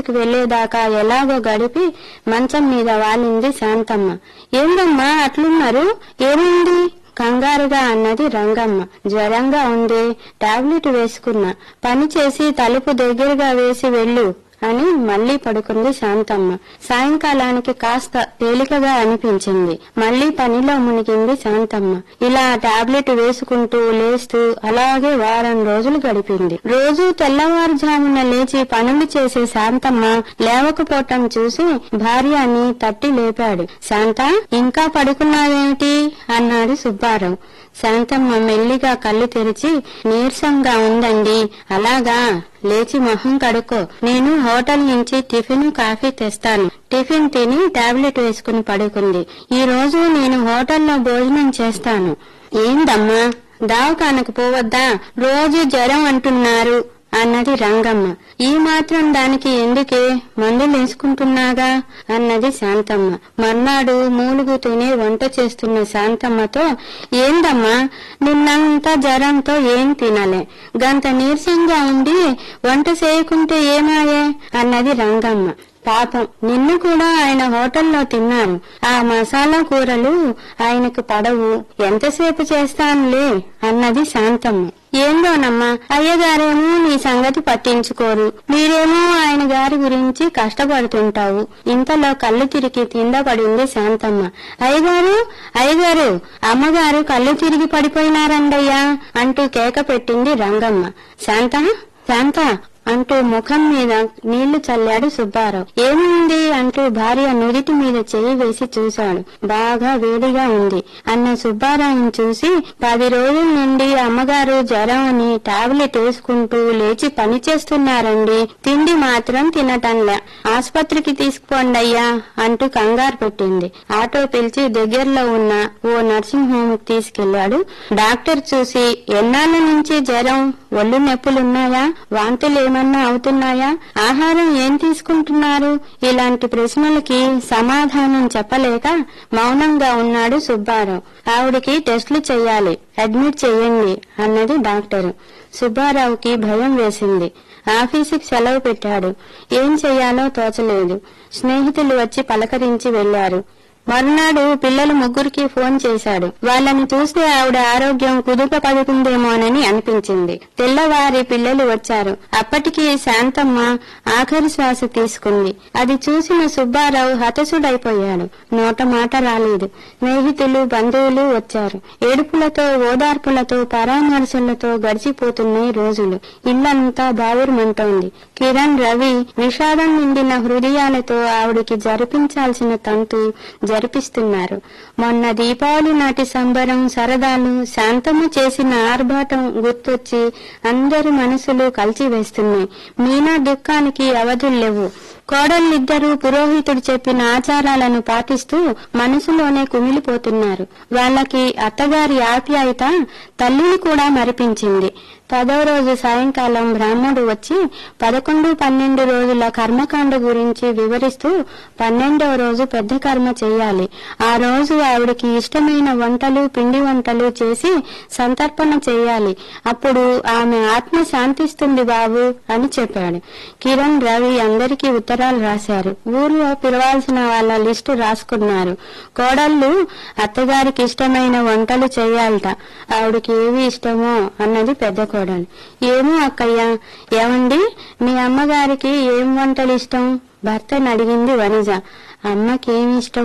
దగ్గరికి వెళ్లేదాకా ఎలాగో గడిపి మంచం మీద వాలింది శాంతమ్మ ఏందమ్మా అట్లున్నారు ఏమైంది కంగారుగా అన్నది రంగమ్మ జ్వరంగా ఉంది టాబ్లెట్ వేసుకున్నా పని చేసి తలుపు దగ్గరగా వేసి వెళ్ళు అని మళ్లీ పడుకుంది శాంతమ్మ సాయంకాలానికి కాస్త తేలికగా అనిపించింది మళ్లీ పనిలో మునిగింది శాంతమ్మ ఇలా టాబ్లెట్ వేసుకుంటూ లేస్తూ అలాగే వారం రోజులు గడిపింది రోజు తెల్లవారుజామున లేచి పనులు చేసే శాంతమ్మ లేవకపోవటం చూసి భార్యని తట్టి లేపాడు శాంత ఇంకా పడుకున్నావేమిటి అన్నాడు సుబ్బారావు శాంతమ్మ మెల్లిగా కళ్ళు తెరిచి నీరసంగా ఉందండి అలాగా లేచి మొహం కడుక్కో నేను హోటల్ నుంచి టిఫిన్ కాఫీ తెస్తాను టిఫిన్ తిని టాబ్లెట్ వేసుకుని పడుకుంది ఈ రోజు నేను హోటల్లో భోజనం చేస్తాను ఏందమ్మా దావకానకు పోవద్దా రోజు జ్వరం అంటున్నారు అన్నది రంగమ్మ ఈ మాత్రం దానికి ఎందుకే మందులు వేసుకుంటున్నాగా అన్నది శాంతమ్మ మర్నాడు మూలుగుతూనే వంట చేస్తున్న శాంతమ్మతో ఏందమ్మా నిన్నంతా జ్వరంతో ఏం తినలే గంత నీరసంగా ఉండి వంట చేయకుంటే ఏమాయే అన్నది రంగమ్మ పాపం నిన్ను కూడా ఆయన హోటల్లో తిన్నారు ఆ మసాలా కూరలు ఆయనకు పడవు ఎంతసేపు చేస్తానులే అన్నది శాంతమ్మ ఏందోనమ్మా అయ్యగారేమో నీ సంగతి పట్టించుకోరు మీరేమో ఆయన గారి గురించి కష్టపడుతుంటావు ఇంతలో కళ్ళు తిరిగి కింద పడింది శాంతమ్మ అయ్యగారు అయ్యగారు అమ్మగారు కళ్ళు తిరిగి పడిపోయినారండయ్యా అంటూ కేక పెట్టింది రంగమ్మ శాంత శాంత అంటూ ముఖం మీద నీళ్లు చల్లాడు సుబ్బారావు ఏమైంది అంటూ భార్య నుదిటి మీద చేయి వేసి చూశాడు బాగా వేడిగా ఉంది అన్న సుబ్బారావుని చూసి పది రోజుల నుండి అమ్మగారు జ్వరం అని టాబ్లెట్ వేసుకుంటూ లేచి పని చేస్తున్నారండి తిండి మాత్రం తినటంలే ఆసుపత్రికి తీసుకుపోండి అయ్యా అంటూ కంగారు పెట్టింది ఆటో పిలిచి దగ్గరలో ఉన్న ఓ నర్సింగ్ హోమ్ తీసుకెళ్లాడు డాక్టర్ చూసి ఎన్నాళ్ళ నుంచి జ్వరం ఒళ్ళు నొప్పులున్నాయా వాంతులు ఏమన్నా అవుతున్నాయా ఆహారం ఏం తీసుకుంటున్నారు ఇలాంటి ప్రశ్నలకి సమాధానం చెప్పలేక మౌనంగా ఉన్నాడు సుబ్బారావు ఆవిడికి టెస్టులు చెయ్యాలి అడ్మిట్ చెయ్యండి అన్నది డాక్టర్ సుబ్బారావుకి భయం వేసింది ఆఫీసుకి సెలవు పెట్టాడు ఏం చెయ్యాలో తోచలేదు స్నేహితులు వచ్చి పలకరించి వెళ్లారు మరునాడు పిల్లలు ముగ్గురికి ఫోన్ చేశాడు వాళ్ళని చూస్తే ఆవిడ ఆరోగ్యం కుదుట పడుతుందేమోనని అనిపించింది తెల్లవారి పిల్లలు వచ్చారు అప్పటికి శాంతమ్మ ఆఖరి శ్వాస తీసుకుంది అది చూసిన సుబ్బారావు హతసుడైపోయాడు నోట మాట రాలేదు స్నేహితులు బంధువులు వచ్చారు ఏడుపులతో ఓదార్పులతో పరామర్శలతో గడిచిపోతున్నాయి రోజులు ఇల్లంతా బావురుమంటోంది కిరణ్ రవి విషాదం నిండిన హృదయాలతో ఆవిడికి జరిపించాల్సిన తంతు జరిపిస్తున్నారు మొన్న దీపావళి నాటి సంబరం సరదాలు శాంతము చేసిన ఆర్భాటం గుర్తొచ్చి అందరి మనసులు కలిచివేస్తున్నాయి మీనా దుఃఖానికి అవధుల్లేవు కోడళ్ళిద్దరూ పురోహితుడు చెప్పిన ఆచారాలను పాటిస్తూ మనసులోనే కుమిలిపోతున్నారు వాళ్ళకి అత్తగారి ఆప్యాయత తల్లిని కూడా మరిపించింది పదో రోజు సాయంకాలం బ్రాహ్మణుడు వచ్చి పదకొండు పన్నెండు రోజుల కర్మకాండ గురించి వివరిస్తూ పన్నెండవ రోజు పెద్ద కర్మ చేయాలి ఆ రోజు ఆవిడకి ఇష్టమైన వంటలు పిండి వంటలు చేసి సంతర్పణ చేయాలి అప్పుడు ఆమె ఆత్మ శాంతిస్తుంది బాబు అని చెప్పాడు కిరణ్ రవి అందరికీ ఉత్తరాలు రాశారు ఊర్లో పిలవాల్సిన వాళ్ళ లిస్టు రాసుకున్నారు కోడళ్ళు అత్తగారికి ఇష్టమైన వంటలు చేయాలట ఆవిడకి ఏవి ఇష్టమో అన్నది పెద్ద కోడలు ఏమో అక్కయ్య ఏమండి మీ అమ్మగారికి ఏం వంటలు ఇష్టం భర్తను అడిగింది వనిజ అమ్మకేమి ఇష్టం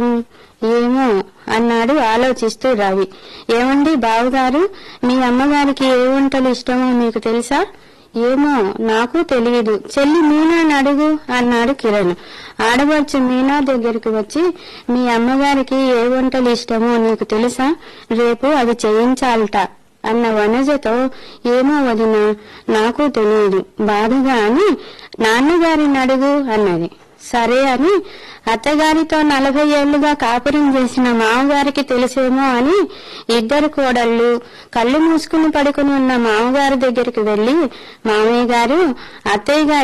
ఏమో అన్నాడు ఆలోచిస్తూ రవి ఏమండి బావగారు మీ అమ్మగారికి ఏ వంటలు ఇష్టమో మీకు తెలుసా ఏమో నాకు తెలియదు చెల్లి మీనాని అడుగు అన్నాడు కిరణ్ ఆడవచ్చు మీనా దగ్గరికి వచ్చి మీ అమ్మగారికి ఏ వంటలు ఇష్టమో నీకు తెలుసా రేపు అవి చేయించాలట అన్న వనజతో ఏమో వదిన నాకు తెలియదు బాధగా అని నాన్నగారిని అడుగు అన్నది సరే అని అత్తగారితో నలభై ఏళ్లుగా కాపురం చేసిన మామగారికి తెలిసేమో అని ఇద్దరు కోడళ్ళు కళ్ళు మూసుకుని పడుకుని ఉన్న మామగారి దగ్గరికి వెళ్లి మామయ్య గారు అత్తయ్య గారి